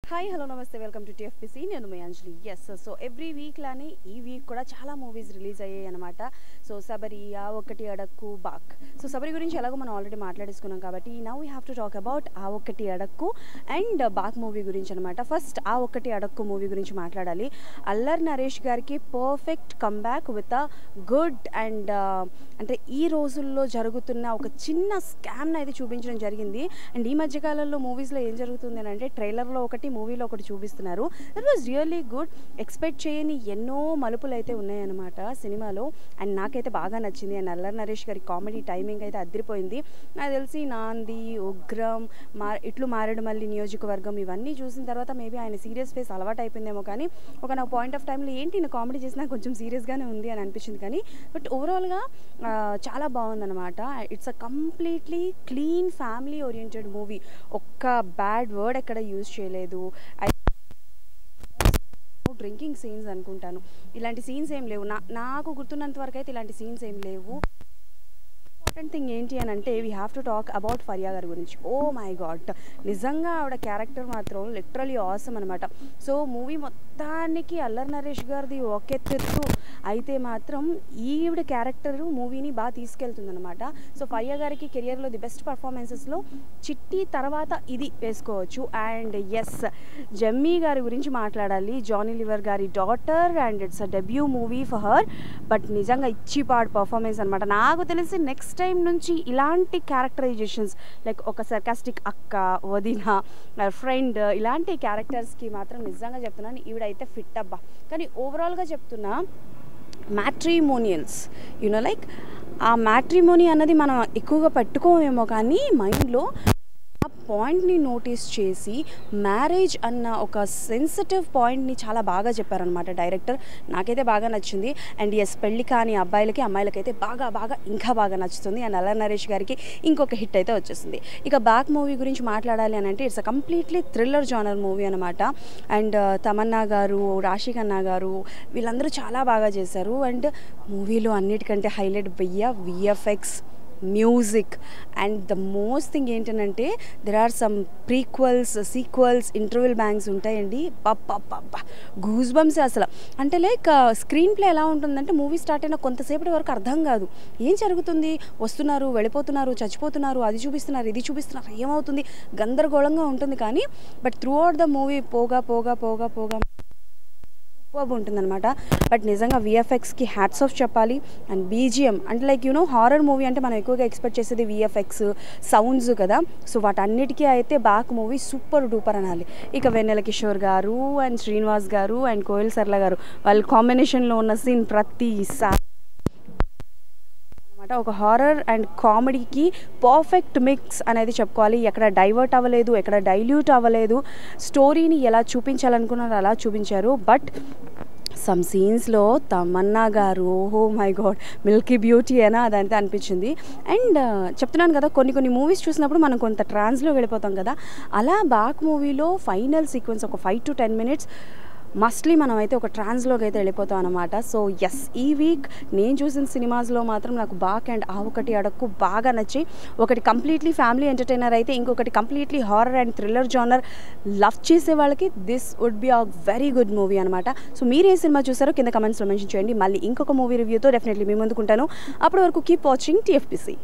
hi hello నమస్తే welcome to TFPC నేను మీ Anjali yes so every week లానే ఈ వీక్ కూడా చాలా మూవీస్ రిలీజ్ అయ్యాయి అనమాట సో సబరి ఆ ఒక్కటి అడక్కు బాక్ సో సబరి గురించి ఎలాగో మనం ఆల్రెడీ మాట్లాడేసుకున్నాం కాబట్టి now we have to talk about ఆ ఒక్కటి అడక్కు అండ్ బాక్ మూవీ గురించి అనమాట ఫస్ట్ ఆ ఒక్కటి అడక్కు మూవీ గురించి మాట్లాడాలి అల్లర్ నరేష్ గారికి perfect comeback with a good and అంటే ఈ రోజుల్లో జరుగుతున్న ఒక చిన్న స్కామ్ని అయితే చూపించడం జరిగింది అండ్ ఈ మధ్యకాలంలో మూవీస్లో ఏం జరుగుతుంది అని అంటే ట్రైలర్లో ఒకటి మూవీలో ఒకటి చూపిస్తున్నారు that was really good expect చేయని ఎన్నో మలుపులు అయితే ఉన్నాయన్నమాట సినిమాలో అండ్ నాకైతే బాగా నచ్చింది అండ్ అల్లర్ నరేష్ గారి కామెడీ టైమింగ్ అయితే అదిరిపోయింది నాకు తెలిసి నాంది ఉగ్రం మా ఇట్లు మారేడు మళ్ళీ నియోజకవర్గం ఇవన్నీ చూసిన తర్వాత మేబీ ఆయన సీరియస్ ఫేస్ అలవాటు అయిపోయిందేమో కానీ ఒక నా పాయింట్ ఆఫ్ టైంలో ఏంటి నేను కామెడీ చేసినా కొంచెం సీరియస్గానే ఉంది అని అనిపించింది కానీ బట్ ఓవరాల్గా చాలా బాగుందన్నమాట it's a completely clean family oriented movie ఒక్క బ్యాడ్ వర్డ్ ఎక్కడ యూజ్ చేయలేదు డ్రింకింగ్ సీన్స్ అనుకుంటాను ఇలాంటి సీన్స్ ఏం లేవు నా నాకు గుర్తున్నంత వరకు అయితే ఇలాంటి సీన్స్ ఏం లేవు ఇంపార్టెంట్ థింగ్ ఏంటి అని అంటే we have to talk about Faria గారి గురించి ఓ మై గాడ్ నిజంగా ఆవిడ క్యారెక్టర్ మాత్రం లిటరలీ ఆసమ్ అనమాట సో మూవీ మొత్తానికి అల్లర్ నరేష్ గారిది ఒకెత్తెత్తు అయితే మాత్రం ఈవిడ క్యారెక్టర్ మూవీని బాగా తీసుకెళ్తుంది అనమాట సో ఫరియా గారికి కెరియర్లో ది బెస్ట్ పర్ఫార్మెన్సెస్లో చిట్టి తర్వాత ఇది వేసుకోవచ్చు అండ్ ఎస్ జమ్మీ గారి గురించి మాట్లాడాలి జానీ లివర్ గారి daughter and it's a debut movie for her but నిజంగా ఇచ్చిపాడు పర్ఫార్మెన్స్ అనమాట నాకు తెలిసి నెక్స్ట్ టైం నుంచి ఇలాంటి క్యారెక్టరైజేషన్స్ లైక్ ఒక సర్కాస్టిక్ అక్క వదిన ఫ్రెండ్ ఇలాంటి క్యారెక్టర్స్కి మాత్రం నిజంగా చెప్తున్నాను ఈవిడైతే ఫిట్ అబ్బా కానీ ఓవరాల్గా చెప్తున్నా మ్యాట్రిమోనియల్స్ యూనో లైక్ ఆ మ్యాట్రిమోని అన్నది మనం ఎక్కువగా పట్టుకోమేమో కానీ మైండ్లో ఆ పాయింట్ని నోటీస్ చేసి మ్యారేజ్ అన్న ఒక సెన్సిటివ్ పాయింట్ని చాలా బాగా చెప్పారనమాట డైరెక్టర్ నాకైతే బాగా నచ్చింది అండ్ ఎస్ పెళ్ళి కాని అబ్బాయిలకి అమ్మాయిలకైతే బాగా బాగా ఇంకా బాగా నచ్చుతుంది అండ్ అల్ల నరేష్ గారికి ఇంకొక హిట్ అయితే వచ్చేసింది ఇక బ్యాక్ మూవీ గురించి మాట్లాడాలి అని అంటే it's a completely thriller genre movie అనమాట అండ్ తమన్నా గారు రాశి ఖన్నా గారు వీళ్ళందరూ చాలా బాగా చేశారు అండ్ మూవీలో అన్నిటికంటే హైలైట్ బయ్య VFX music and the most thing ఏంటంటే there are some prequels sequels interval bangs ఉంటాయండి పప్ప గూస్ బంప్స్ అసలు అంటే లైక్ స్క్రీన్ ప్లే ఎలా ఉంటుందంటే మూవీ స్టార్ట్ అయిన కొంతసేపటి వరకు అర్థం కాదు ఏం జరుగుతుంది వస్తున్నారు వెళ్ళిపోతున్నారు చచ్చిపోతున్నారు అది చూపిస్తున్నారు ఇది చూపిస్తున్నారు ఏమవుతుంది గందరగోళంగా ఉంటుంది కానీ but throughout the movie పోగా పోగా పోగా పోగా సూపర్బ్ ఉంటుందన్నమాట బట్ నిజంగా విఎఫ్ఎక్స్కి హ్యాట్స్ ఆఫ్ చెప్పాలి అండ్ బీజిఎం అంటే లైక్ యూనో హారర్ మూవీ అంటే మనం ఎక్కువగా ఎక్స్పెక్ట్ చేసేది విఎఫ్ఎక్స్ సౌండ్స్ కదా సో వాటన్నిటికీ అయితే బాక్ మూవీ సూపర్ డూపర్ అనాలి ఇక వెన్నెల కిషోర్ గారు అండ్ శ్రీనివాస్ గారు అండ్ కోయల్ సర్ల గారు వాళ్ళ కాంబినేషన్లో ఉన్న సీన్ ప్రతిసారి అనమాట ఒక హారర్ అండ్ కామెడీకి పర్ఫెక్ట్ మిక్స్ అనేది చెప్పుకోవాలి ఎక్కడ డైవర్ట్ అవ్వలేదు ఎక్కడ డైల్యూట్ అవ్వలేదు స్టోరీని ఎలా చూపించాలనుకున్నారో అలా చూపించారు బట్ సమ్ సీన్స్లో తమన్నా గారు oh my god milky beauty అయినా అదంతా అనిపించింది అండ్ చెప్తున్నాను కదా కొన్ని కొన్ని మూవీస్ చూసినప్పుడు మనం కొంత ట్రాన్స్లో వెళ్ళిపోతాం కదా అలా బాక్ మూవీలో ఫైనల్ సీక్వెన్స్ ఒక five to ten minutes mostly మనం అయితే ఒక ట్రాన్స్లోకి అయితే వెళ్ళిపోతాం అనమాట సో ఎస్ ఈ వీక్ నేను చూసిన సినిమాస్లో మాత్రం నాకు బాక్ అండ్ ఆ ఒకటి అడక్కు బాగా నచ్చి ఒకటి కంప్లీట్లీ ఫ్యామిలీ ఎంటర్టైనర్ అయితే ఇంకొకటి completely horror and thriller genre love చేసే వాళ్ళకి this would be a very good movie అనమాట సో మీరు ఏ సినిమా చూసారో కింద కమెంట్స్లో మెన్షన్ చేయండి మళ్ళీ ఇంకొక మూవీ రివ్యూతో డెఫినెట్లీ మీ ముందుకుంటాను అప్పటి వరకు కీప్ వాచింగ్ టీఎఫ్పిసి